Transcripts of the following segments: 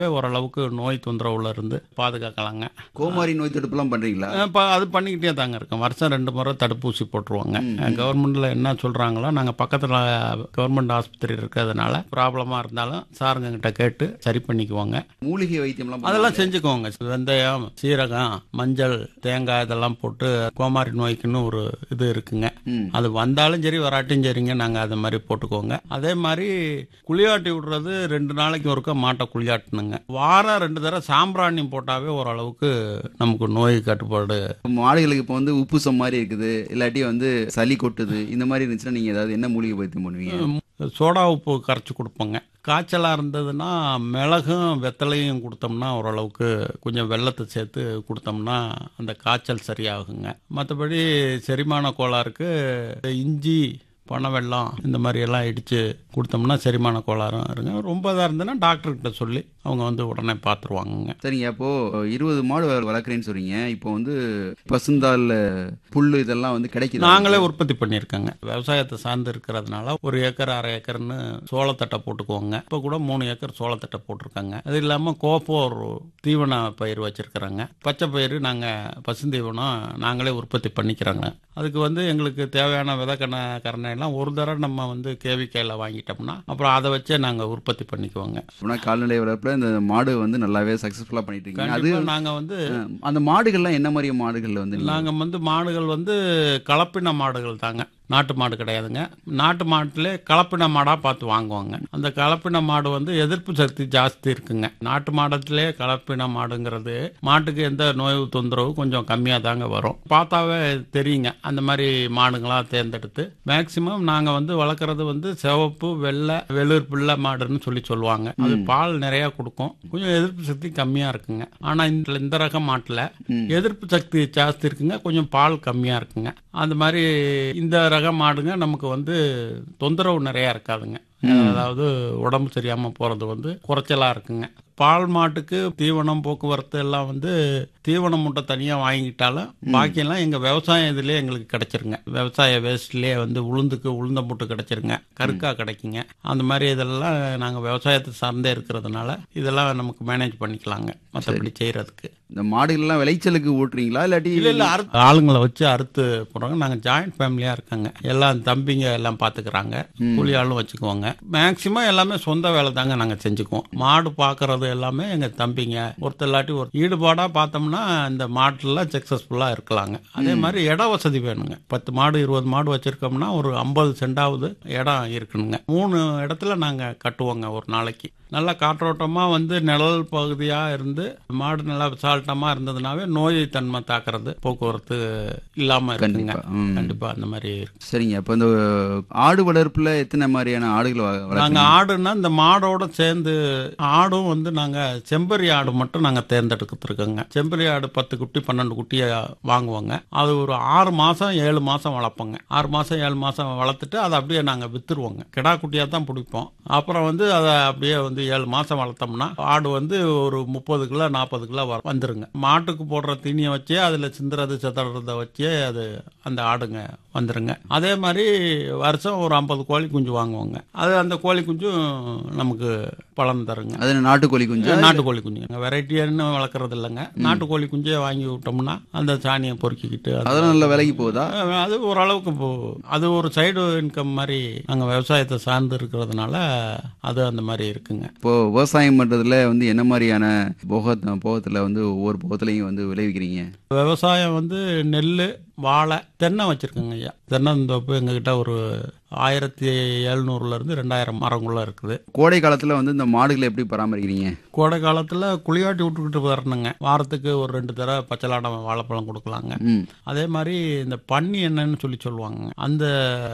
ஓரளவுக்கு நோய் தொந்தரவுல இருந்து பாதுகாக்கலாங்க கோமாரி நோய் தடுப்புலாம் பண்றீங்களா இப்போ அது பண்ணிக்கிட்டே தாங்க இருக்கோம் வருஷம் ரெண்டு முறை தடுப்பூசி போட்டுருவாங்க கவர்மெண்ட்ல என்ன சொல்றாங்களோ நாங்கள் பக்கத்தில் கவர்மெண்ட் ஆஸ்பத்திரி இருக்கிறதுனால ப்ராப்ளமாக இருந்தாலும் சாருங்க கிட்ட கேட்டு சரி பண்ணிக்குவாங்க மூலிகை வைத்தியம்லாம் அதெல்லாம் செஞ்சுக்குவோங்க வெந்தயம் சீரகம் மஞ்சள் தேங்காய் இதெல்லாம் போட்டு கோமாரி நோய்க்குன்னு ஒரு இது இருக்குங்க ம். அது வந்தாலும் சரி வராட்டியும் சரிங்க நாங்கள் அது மாதிரி போட்டுக்குவோங்க அதே மாதிரி குளியாட்டி விடுறது ரெண்டு நாளைக்கு ஒருக்கா மாட்டை குளியாட்டணுங்க வாரம் ரெண்டு தடவை சாம்பிராணி போட்டாவே ஓரளவுக்கு நமக்கு நோய் கட்டுப்பாடு மாடுகளுக்கு இப்போ வந்து உப்புசம் மாதிரி இருக்குது இல்லாட்டி வந்து சளி கொட்டுது இந்த மாதிரி இருந்துச்சுன்னா நீங்க ஏதாவது என்ன மூலிகை வைத்தியம் பண்ணுவீங்க சோடா உப்பு கரைச்சி கொடுப்போங்க காய்ச்சலாக இருந்ததுன்னா மிளகும் வெத்தலையும் கொடுத்தோம்னா ஓரளவுக்கு கொஞ்சம் வெள்ளத்தை சேர்த்து கொடுத்தோம்னா அந்த காய்ச்சல் சரியாகுங்க மற்றபடி செரிமான கோளாறுக்கு இஞ்சி பனை வெல்லம் இந்த மாதிரி எல்லாம் இடித்து கொடுத்தோம்னா செரிமான கோளாறும் இருங்க ரொம்ப இதாக இருந்ததுன்னா டாக்டர்கிட்ட சொல்லி அவங்க வந்து உடனே பார்த்துருவாங்கங்க சரிங்க அப்போ இருபது மாடு வள- வளர்க்குறேன்னு சொல்றீங்க இப்போ வந்து பசுந்தால் புல்லு இதெல்லாம் வந்து கிடைக்குது நாங்களே உற்பத்தி பண்ணியிருக்கோங்க விவசாயத்தை சார்ந்து இருக்கிறதுனால ஒரு ஏக்கர் அரை ஏக்கர்னு சோளத்தட்டை போட்டுக்குவோங்க இப்போ கூட மூணு ஏக்கர் சோளத்தட்டை போட்டிருக்காங்க அது இல்லாமல் கோப்போர் தீவன பயிர் வச்சிருக்கிறோங்க பச்சை பயிர் நாங்கள் பசுந்தீவனம் நாங்களே உற்பத்தி பண்ணிக்கிறோங்க அதுக்கு வந்து எங்களுக்கு தேவையான விதக்கண கரணெல்லாம் ஒரு தடவை நம்ம வந்து கேவிக்கையில் வாங்கிட்டோம்னா அப்புறம் அதை வச்சே நாங்கள் உற்பத்தி பண்ணிக்குவோங்க அப்படின்னா கால்நடை வளர்ப்புல இந்த மாடு வந்து நல்லாவே சக்சஸ்ஃபுல்லா பண்ணிட்டு இருக்கீங்க அது கண்டிப்பாக நாங்கள் வந்து அஹ், அந்த மாடுகள்லாம் என்ன மாதிரி மாடுகள் வந்து நீங்க- நாங்கள் வந்து மாடுகள் வந்து கலப்பின மாடுகள் தாங்க நாட்டு மாடு கிடையாதுங்க நாட்டு மாட்டிலே கலப்பின மாடாக பார்த்து வாங்குவாங்க அந்த கலப்பின மாடு வந்து எதிர்ப்பு சக்தி ஜாஸ்தி இருக்குங்க நாட்டு மாடத்திலே கலப்பின மாடுங்கிறது மாட்டுக்கு எந்த நோய் தொந்தரவு கொஞ்சம் கம்மியாக தாங்க வரும் பார்த்தாவே தெரியுங்க அந்த மாதிரி மாடுங்களாக தேர்ந்தெடுத்து மேக்சிமம் நாங்கள் வந்து வளர்க்குறது வந்து சிவப்பு வெள்ளை வெளிர் பிள்ளை மாடுன்னு சொல்லி சொல்லுவாங்க அது பால் நிறையா கொடுக்கும் கொஞ்சம் எதிர்ப்பு சக்தி கம்மியாக இருக்குங்க ஆனால் இந்த இந்த ரக மாட்டில் எதிர்ப்பு சக்தி ஜாஸ்தி இருக்குங்க கொஞ்சம் பால் கம்மியாக இருக்குங்க அந்த மாதிரி இந்த ரக மாடுங்க நமக்கு வந்து தொந்தரவு நிறையா இருக்காதுங்க அதாவது உடம்பு சரியாமல் போகிறது வந்து குறைச்சலாக இருக்குங்க பால் மாட்டுக்கு தீவனம் போக்குவரத்து எல்லாம் வந்து தீவன மூட்டை தனியாக வாங்கிட்டாலும் பாக்கியெல்லாம் எங்கள் விவசாயம் இதுலேயே எங்களுக்கு கிடைச்சிருங்க விவசாய வேஸ்ட்லேயே வந்து உளுந்துக்கு உளுந்த மூட்டை கிடைச்சிருங்க கருக்கா கிடைக்குங்க அந்த மாதிரி இதெல்லாம் நாங்கள் விவசாயத்தை சார்ந்தே இருக்கிறதுனால இதெல்லாம் நமக்கு மேனேஜ் பண்ணிக்கலாங்க மற்றபடி செய்கிறதுக்கு இந்த மாடுகள்லாம் விளைச்சலுக்கு ஓட்டுறீங்களா இல்லாட்டி இல்ல இல்ல அறுத்து ஆளுங்களை வச்சு அறுத்து போடுறாங்க நாங்க ஜாயிண்ட் ஃபேமிலியா இருக்காங்க எல்லாம் தம்பிங்க எல்லாம் பாத்துக்கிறாங்க கூலி ஆளும் வச்சுக்குவாங்க மேக்சிமம் எல்லாமே சொந்த வேலை தாங்க நாங்க செஞ்சுக்குவோம் மாடு பாக்குறது எல்லாமே எங்க தம்பிங்க ஒருத்தர் இல்லாட்டி ஒரு ஈடுபாடா பார்த்தோம்னா இந்த மாட்டுல சக்சஸ்ஃபுல்லா இருக்கலாங்க அதே மாதிரி இட வசதி வேணுங்க பத்து மாடு இருபது மாடு வச்சிருக்கோம்னா ஒரு ஐம்பது சென்டாவது இடம் இருக்கணுங்க மூணு இடத்துல நாங்க கட்டுவோங்க ஒரு நாளைக்கு நல்லா காற்றோட்டமா வந்து நிழல் பகுதியா இருந்து மாடு நல்லா விசால்ட்டமா இருந்ததுனாவே நோய் தன்மை தாக்குறது போக்குவரத்து இல்லாம இருக்குங்க கண்டிப்பா ம். கண்டிப்பா அந்த மாதிரி இருக்கு சரிங்க அப்போ இந்த ஆடு வளர்ப்புல எத்தனை மாதிரியான ஆடுகள் வள- நாங்க வளர்க்குறீங்க ஆடுனா இந்த மாடோட சேர்ந்து ஆடும் வந்து நாங்க செம்பரி ஆடு மட்டும் நாங்க தேர்ந்தெடுத்துருக்கோங்க செம்பரி ஆடு பத்து குட்டி பன்னெண்டு குட்டியை வாங்குவோங்க அது ஒரு ஆறு மாசம் ஏழு மாசம் வளர்ப்போங்க ஆறு மாசம் ஏழு மாசம் வளர்த்துட்டு அதை அப்படியே நாங்க வித்துருவோங்க கிடா குட்டியா தான் பிடிப்போம் அப்புறம் வந்து அதை அப்படியே வந்து ஏழு மாசம் வளர்த்தோம்னா ஆடு வந்து ஒரு முப்பது கிலோ நாற்பது கிலோ வ- வந்துருங்க மாட்டுக்கு போடுற தீனியை வச்சே அதுல சிந்துறது சிதறத வச்சே அது அந்த ஆடுங்க வந்துருங்க அதே மாதிரி வருஷம் ஒரு ஐம்பது கோழி குஞ்சு வாங்குவாங்க அது அந்த கோழி குஞ்சும் நமக்கு பலன் தருங்க அது நாட்டுக்கோழி குஞ்சு நாட்டுக்கோழி குஞ்சுங்க வெரைட்டியான்னு வளர்க்குறது இல்லைங்க நாட்டுக்கோழி குஞ்சே வாங்கி விட்டோம்னா அந்த சாணியை பொறுக்கிக்கிட்டு அது- அதெல்லாம் நல்ல விலைக்கு போகுதா அஹ் அது ஓரளவுக்கு போ அது ஒரு சைடு இன்கம் மாதிரி நாங்கள் விவசாயத்தை சார்ந்து இருக்கிறதுனால அது அந்த மாதிரி இருக்குங்க இப்போ விவசாயம் பண்றதுல வந்து என்ன மாதிரியான போக போகத்துல வந்து ஒவ்வொரு போகத்துலையும் வந்து விளைவிக்கிறீங்க விவசாயம் வந்து நெல் வாழை தென்னை வச்சுருக்கோங்க ஐயா தென்னந்தோப்பு எங்ககிட்ட ஒரு ஆயிரத்தி எழுநூறுலேருந்து ரெண்டாயிரம் மரங்குள்ள இருக்குது கோடை காலத்துல வந்து இந்த மாடுகளை எப்படி பராமரிக்கிறீங்க கோடை காலத்தில் குளியாட்டி விட்டுக்கிட்டு வரணுங்க வாரத்துக்கு ஒரு ரெண்டு தடவை பச்சலாடம் வாழைப்பழம் கொடுக்கலாங்க ம் அதே மாதிரி இந்த பன்னி எண்ணெய்னு சொல்லி சொல்லுவாங்க அந்த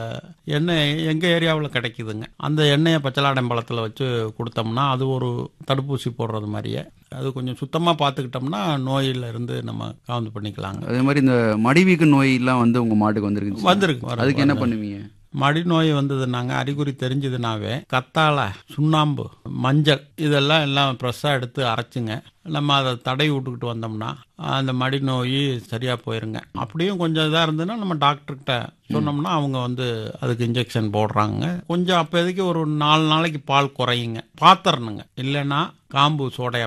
எண்ணெய் எங்கள் ஏரியாவில் கிடைக்குதுங்க அந்த எண்ணெயை பச்சலாடம் பழத்தில் வச்சு கொடுத்தோம்னா அது ஒரு தடுப்பூசி போடுறது மாதிரியே அது கொஞ்சம் சுத்தமாக பார்த்துக்கிட்டோம்னா நோயில இருந்து நம்ம காவந்து பண்ணிக்கலாங்க அதே மாதிரி இந்த மடிவீக்க நோய் எல்லாம் வந்து உங்க மாட்டுக்கு வந்திருக்கு வந்திருக்கு வர- அதுக்கு என்ன வர- பண்ணுவீங்க மடி நோய் வந்ததுனாங்க அறிகுறி தெரிஞ்சதுனாவே கத்தாழை சுண்ணாம்பு மஞ்சள் இதெல்லாம் எல்லாம் ஃப்ரெஷ்ஷாக எடுத்து அரைச்சுங்க நம்ம அதை தடவி விட்டுக்கிட்டு வந்தோம்னா அந்த மடி நோய் சரியா போயிருங்க அப்படியும் கொஞ்சம் இதாக இருந்ததுன்னா நம்ம டாக்டர்கிட்ட சொன்னோம்னா அவங்க வந்து அதுக்கு இன்ஜெக்ஷன் போடுறாங்க கொஞ்சம் அப்போதைக்கு ஒரு நாலு நாளைக்கு பால் குறையுங்க பாத்திரணுங்க இல்லைன்னா காம்பு சோடையா